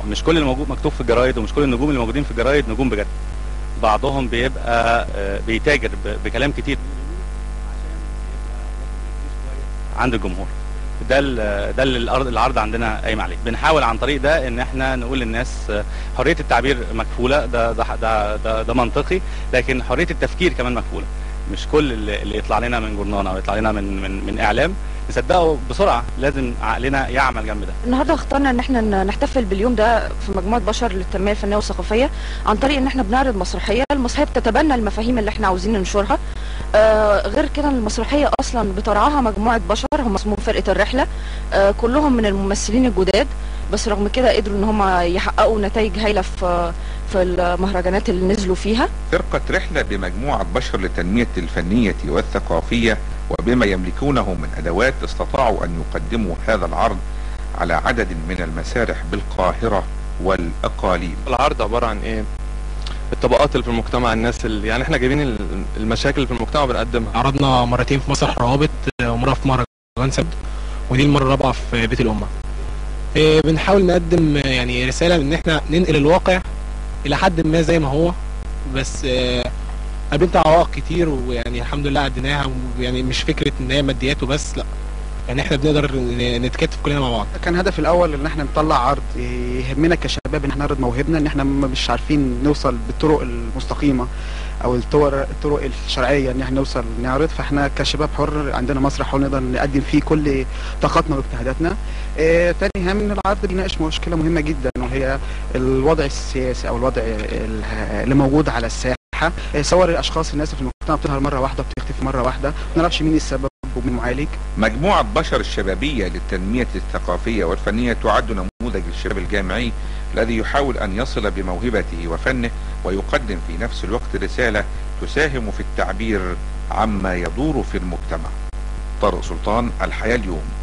مش كل اللي موجود مكتوب في الجرايد ومش كل النجوم اللي موجودين في الجرايد نجوم بجد بعضهم بيبقى آه، بيتاجر ب- بكلام كتير عند الجمهور ده ال- ده اللي الارض العرض عندنا قايم عليه بنحاول عن طريق ده ان احنا نقول للناس آه، حريه التعبير مكفوله ده ده ده ده, ده منطقي لكن حريه التفكير كمان مكفوله مش كل اللي اللي يطلع لنا من جورنال او يطلع لنا من من من اعلام نصدقه بسرعه لازم عقلنا يعمل جنب ده النهارده اخترنا ان احنا ن- نحتفل باليوم ده في مجموعه بشر للتنميه الفنيه والثقافيه عن طريق ان احنا بنعرض مسرحيه المسرحيه بتتبنى المفاهيم اللي احنا عاوزين ننشرها آه غير كده المسرحيه اصلا بترعاها مجموعه بشر هم اسمهم فرقه الرحله آه كلهم من الممثلين الجداد بس رغم كده قدروا ان هم يحققوا نتائج هايله في في المهرجانات اللي نزلوا فيها فرقة رحلة بمجموعة بشر للتنمية الفنية والثقافية وبما يملكونه من أدوات استطاعوا أن يقدموا هذا العرض على عدد من المسارح بالقاهرة والأقاليم العرض عباره عن ايه الطبقات اللي في المجتمع الناس اللي يعني احنا جايبين ال- المشاكل اللي في المجتمع بنقدمها عرضنا مرتين في مسرح روابط آه، ومره في مهرجان سبت ودي المره الرابعه في بيت الامه آه، بنحاول نقدم آه، يعني رساله ان احنا ننقل الواقع الى حد ما زي ما هو بس آه، قابلت عوائق كتير ويعني الحمد لله عديناها ويعني مش فكره ان هي ماديات وبس لا يعني احنا بنقدر ن- نتكاتف كلنا مع بعض كان هدف الاول ان احنا نطلع عرض يهمنا كشباب ان احنا نعرض موهبنا ان احنا م- مش عارفين نوصل بالطرق المستقيمه او الطرق الطرق الشرعيه ان احنا نوصل نعرض فاحنا كشباب حر عندنا مسرح حر نقدر نقدم فيه كل طاقتنا واجتهاداتنا اه تاني هم ان العرض بيناقش مشكله مهمه جدا وهي الوضع السياسي او الوضع ال- اللي موجود على الساحه اه صور الاشخاص الناس في المجتمع بتظهر مره واحده وبتختفي مره واحده ما نعرفش مين السبب ومين المعالج مجموعة بشر الشبابية للتنمية الثقافية والفنية تعد نموذج للشباب الجامعي الذي يحاول أن يصل بموهبته وفنه ويقدم في نفس الوقت رسالة تساهم في التعبير عما يدور في المجتمع طارق سلطان الحياة اليوم